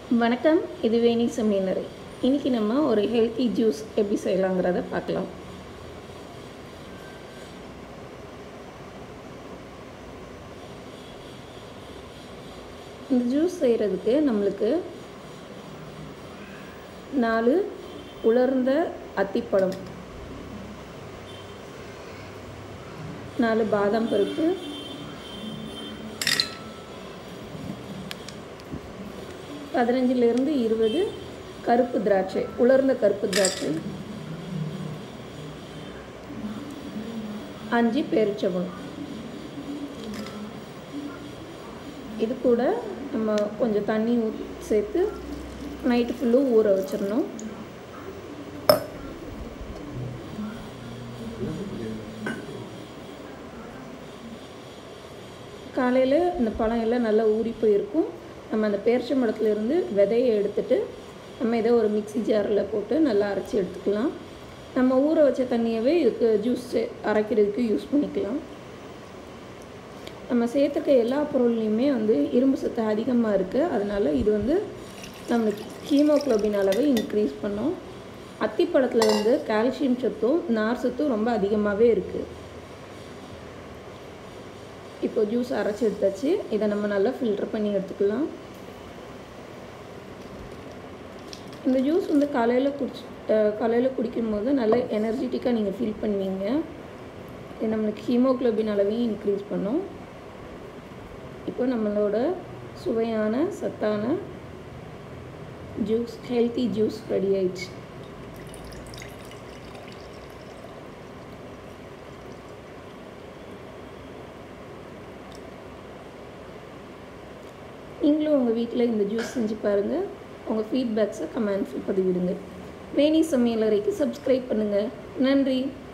வணக்கம் இது வேணி சமையலறை இன்றைக்கி நம்ம ஒரு ஹெல்த்தி ஜூஸ் எப்படி செய்யலாங்கிறத பார்க்கலாம் இந்த ஜூஸ் செய்கிறதுக்கு நம்மளுக்கு நாலு உலர்ந்த அத்திப்பழம் நாலு பாதாம் பருப்பு பதினஞ்சிலிருந்து இருபது கருப்பு திராட்சை உலர்ந்த கருப்பு திராட்சை அஞ்சு பேரிச்சம்பழம் இது கூட நம்ம கொஞ்சம் தண்ணி ஊத் சேர்த்து நைட்டு ஃபுல்லும் ஊற வச்சிடணும் காலையில் இந்த பழம் எல்லாம் நல்லா ஊறி போயிருக்கும் நம்ம அந்த பேரிச்சம்பழத்துலேருந்து விதையை எடுத்துட்டு நம்ம இதை ஒரு மிக்ஸி ஜாரில் போட்டு நல்லா அரைச்சி எடுத்துக்கலாம் நம்ம ஊற வச்ச தண்ணியவே இதுக்கு ஜூஸ் அரைக்கிறதுக்கு யூஸ் பண்ணிக்கலாம் நம்ம சேர்த்துக்க எல்லா பொருள்லையுமே வந்து இரும்பு சத்து அதிகமாக இருக்குது அதனால் இது வந்து நம்மளுக்கு ஹீமோக்ளோபின் அளவை இன்க்ரீஸ் பண்ணும் அத்திப்பழத்தில் வந்து கால்சியம் சத்தும் நார் சத்தும் ரொம்ப அதிகமாகவே இருக்குது இப்போ ஜூஸ் அரைச்சி எடுத்தாச்சு இதை நம்ம நல்லா ஃபில்டர் பண்ணி எடுத்துக்கலாம் இந்த ஜூஸ் வந்து காலையில் குடிச்சு காலையில் குடிக்கும்போது நல்ல எனர்ஜெட்டிக்காக நீங்கள் ஃபீல் பண்ணுவீங்க இது நம்மளுக்கு ஹீமோக்ளோபின் அளவையும் இன்க்ரீஸ் பண்ணும் இப்போ நம்மளோட சுவையான சத்தான ஜூஸ் ஹெல்த்தி ஜூஸ் ரெடி ஆயிடுச்சு நீங்களும் உங்கள் வீட்டில் இந்த ஜூஸ் செஞ்சு பாருங்கள் உங்கள் ஃபீட்பேக்ஸை கமெண்ட்ஸில் பதிவிடுங்க வேணி சமையலறைக்கு சப்ஸ்கிரைப் பண்ணுங்கள் நன்றி